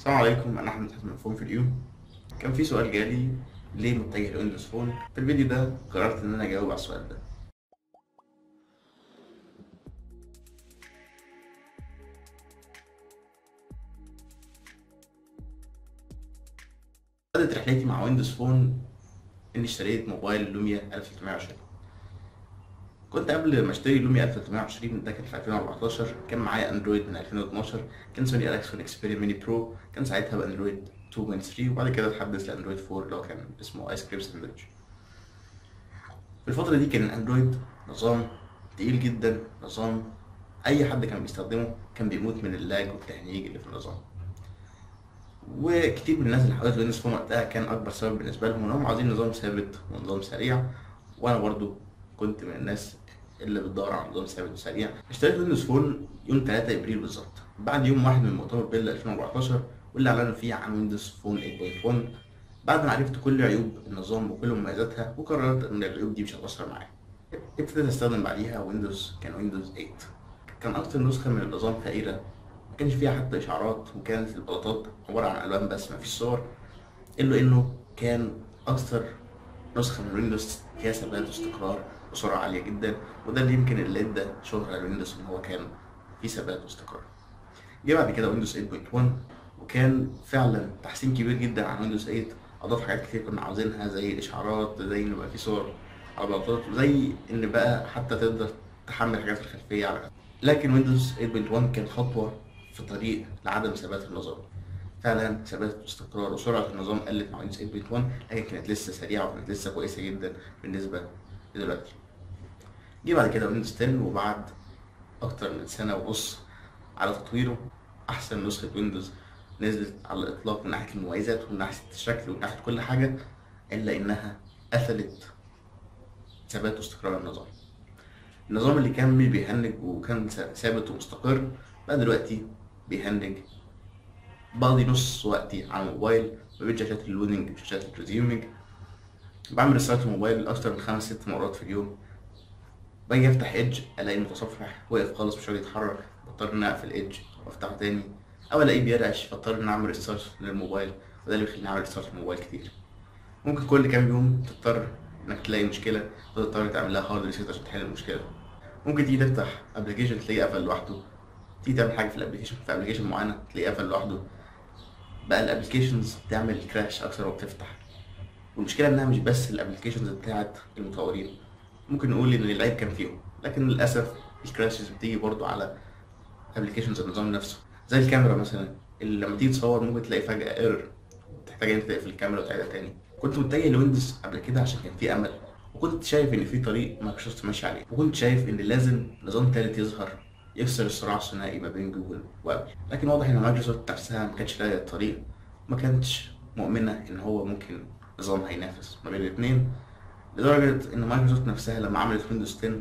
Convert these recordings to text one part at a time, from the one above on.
السلام عليكم انا احمد حسن من فون في اليوم كان في سؤال جالي ليه متجه لويندوز فون في الفيديو ده قررت ان انا اجاوب على السؤال ده بدأت رحلتي مع ويندوز فون اني اشتريت موبايل لوميا 1320 كنت قبل ما اشتري لوميا 1320 ده كان في 2014 كان معايا اندرويد من 2012 كان سوني الكسون اكسبيريا ميني برو كان ساعتها باندرويد 2.3 وبعد كده اتحدث لاندرويد 4 اللي هو كان اسمه ايس كريم ساندوتش في الفترة دي كان الاندرويد نظام تقيل جدا نظام اي حد كان بيستخدمه كان بيموت من اللاج والتهنيج اللي في النظام وكتير من الناس اللي حاولت ويندوز فون وقتها كان اكبر سبب بالنسبه لهم ان هم عاوزين نظام ثابت ونظام سريع وانا برضو كنت من الناس اللي بتدور على نظام ثابت وسريع اشتريت ويندوز فون يوم 3 ابريل بالظبط بعد يوم واحد من مؤتمر بيل 2014 واللي اعلنوا فيه عن ويندوز فون 8.1 بعد ما عرفت كل عيوب النظام وكل مميزاتها وقررت ان العيوب دي مش هتأثر معايا ابتديت استخدم بعديها ويندوز كان ويندوز 8 كان اكتر نسخه من النظام فقيره ما كانش فيها حتى اشعارات وكانت البلاطات عباره عن الوان بس ما فيش صور الا انه كان اكثر نسخه من ويندوز فيها ثبات واستقرار وسرعه عاليه جدا وده اللي يمكن اللي ادى شهره لويندوز ان هو كان فيه ثبات واستقرار جه بعد كده ويندوز 8.1 وكان فعلا تحسين كبير جدا عن ويندوز 8 اضاف حاجات كتير كنا عاوزينها زي الاشعارات زي ان يبقى في صور على بلاطات وزي ان بقى حتى تقدر تحمل حاجات في الخلفيه على لكن ويندوز 8.1 كان خطوه في طريق لعدم ثبات النظام فعلا ثبات واستقرار وسرعه النظام قلت مع ويندوز 8.1 لكن كانت لسه سريعه وكانت لسه كويسه جدا بالنسبه لدلوقتي جه بعد كده ويندوز 10 وبعد اكتر من سنه ونص على تطويره احسن نسخه ويندوز نزلت على الاطلاق من ناحيه المميزات ومن ناحيه الشكل ومن ناحيه كل حاجه الا انها قفلت ثبات واستقرار النظام النظام اللي كان مش بيهنج وكان ثابت ومستقر بقى دلوقتي بيهنج بقضي نص وقتي على الموبايل ما بين شاشات اللودنج وشاشات الريزيومينج بعمل ريستارت الموبايل اكتر من خمس ست مرات في اليوم باجي افتح ايدج الاقي المتصفح واقف خالص مش راضي يتحرك بضطر ان اقفل ايدج وافتحه تاني او الاقيه بيرعش فاضطر ان اعمل ريستارت للموبايل وده اللي بيخليني اعمل ريستارت للموبايل كتير ممكن كل كام يوم تضطر انك تلاقي مشكله وتضطر تعمل لها هارد ريسيت عشان تحل المشكله ممكن تيجي تفتح ابلكيشن تلاقيه قفل لوحده تيجي تعمل حاجه في الابلكيشن في ابلكيشن معينه تلاقيه قفل لوحده بقى الابلكيشنز تعمل كراش اكتر ما بتفتح والمشكله انها مش بس الابلكيشنز بتاعت المطورين ممكن نقول ان العيب كان فيهم لكن للاسف الكراشز بتيجي برضو على ابلكيشنز النظام نفسه زي الكاميرا مثلا اللي لما تيجي تصور ممكن تلاقي فجاه ايرور تحتاج انت تقفل الكاميرا وتعيدها تاني كنت متجه لويندوز قبل كده عشان كان في امل وكنت شايف ان في طريق مايكروسوفت ماشي عليه وكنت شايف ان لازم نظام تالت يظهر يكسر الصراع الثنائي ما بين جوجل وابل لكن واضح ان مايكروسوفت نفسها ما كانتش لاقيه الطريق ما كانتش مؤمنه ان هو ممكن نظام هينافس ما بين الاثنين لدرجه ان مايكروسوفت نفسها لما عملت ويندوز 10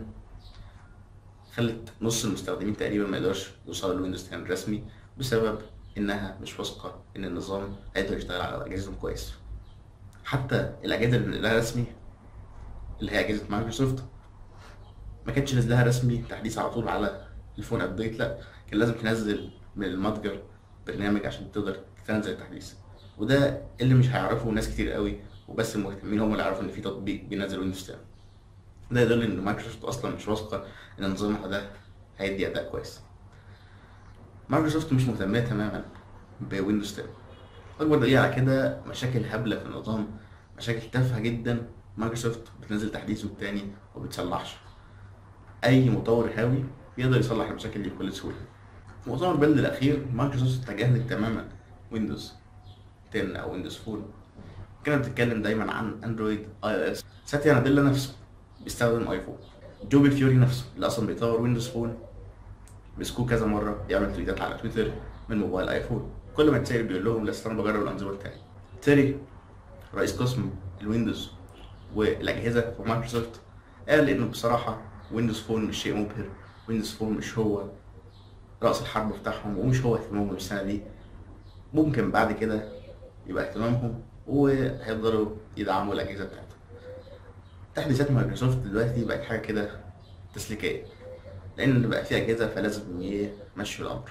خلت نص المستخدمين تقريبا ما يقدرش يوصلوا لويندوز 10 رسمي بسبب انها مش واثقه ان النظام هيقدر يشتغل على اجهزتهم كويس حتى الاجهزه اللي نزلها رسمي اللي هي اجهزه مايكروسوفت ما كانتش نزلها رسمي تحديث على طول على الفون ابديت لا كان لازم تنزل من المتجر برنامج عشان تقدر تنزل التحديث وده اللي مش هيعرفه ناس كتير قوي وبس المهتمين هم اللي يعرفوا ان في تطبيق بينزل ويندوز 10 ده يدل ان مايكروسوفت اصلا مش واثقه ان نظامها ده هيدي اداء كويس مايكروسوفت مش مهتمه تماما بويندوز 10 اكبر دليل على كده مشاكل هبله في النظام مشاكل تافهه جدا مايكروسوفت بتنزل تحديث والتاني وما بتصلحش اي مطور هاوي يقدر يصلح المشاكل دي بكل سهوله في مؤتمر بيلد الاخير مايكروسوفت تجاهلت تماما ويندوز 10 او ويندوز فون كانت بتتكلم دايما عن اندرويد اي او اس ساتيا ناديلا نفسه بيستخدم ايفون جوبي فيوري نفسه اللي اصلا بيطور ويندوز فون مسكوه كذا مره بيعمل تويتات على تويتر من موبايل ايفون كل ما يتسال بيقول لهم لسه انا بجرب الانظمه التانية تيري رئيس قسم الويندوز والاجهزه في مايكروسوفت قال انه بصراحه ويندوز فون مش شيء مبهر ويندوز فون مش هو راس الحرب بتاعهم ومش هو اهتمامهم السنه دي ممكن بعد كده يبقى اهتمامهم وهيفضلوا يدعموا الاجهزه بتاعتهم تحديثات مايكروسوفت دلوقتي بقت حاجه كده تسليكيه لان بقى في اجهزه فلازم يمشوا الامر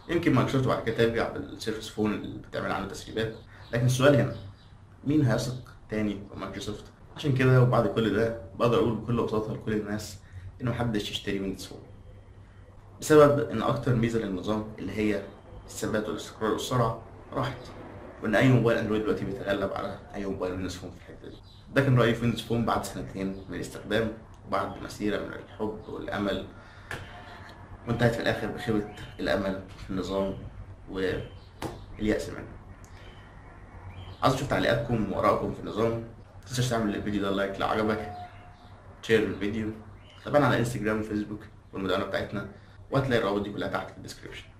يمكن مايكروسوفت بعد كده ترجع بالسيرفس فون اللي بتعمل عنه تسريبات لكن السؤال هنا مين هيثق تاني في مايكروسوفت عشان كده وبعد كل ده بقدر اقول بكل بساطه لكل الناس ان محدش يشتري ويندوز فون بسبب ان اكتر ميزه للنظام اللي هي الثبات والاستقرار والسرعه راحت وان اي موبايل اندرويد دلوقتي بيتغلب على اي موبايل ويندوز فون في الحته دي ده كان رايي في ويندوز فون بعد سنتين من الاستخدام وبعد مسيره من الحب والامل وانتهت في الاخر بخيبه الامل في النظام واليأس منه عايز اشوف تعليقاتكم وارائكم في النظام متنساش تعمل الفيديو ده لايك لو عجبك شير الفيديو تابعنا على انستجرام وفيسبوك والمدونة بتاعتنا وهتلاقي الروابط دي كلها تحت في الديسكريبشن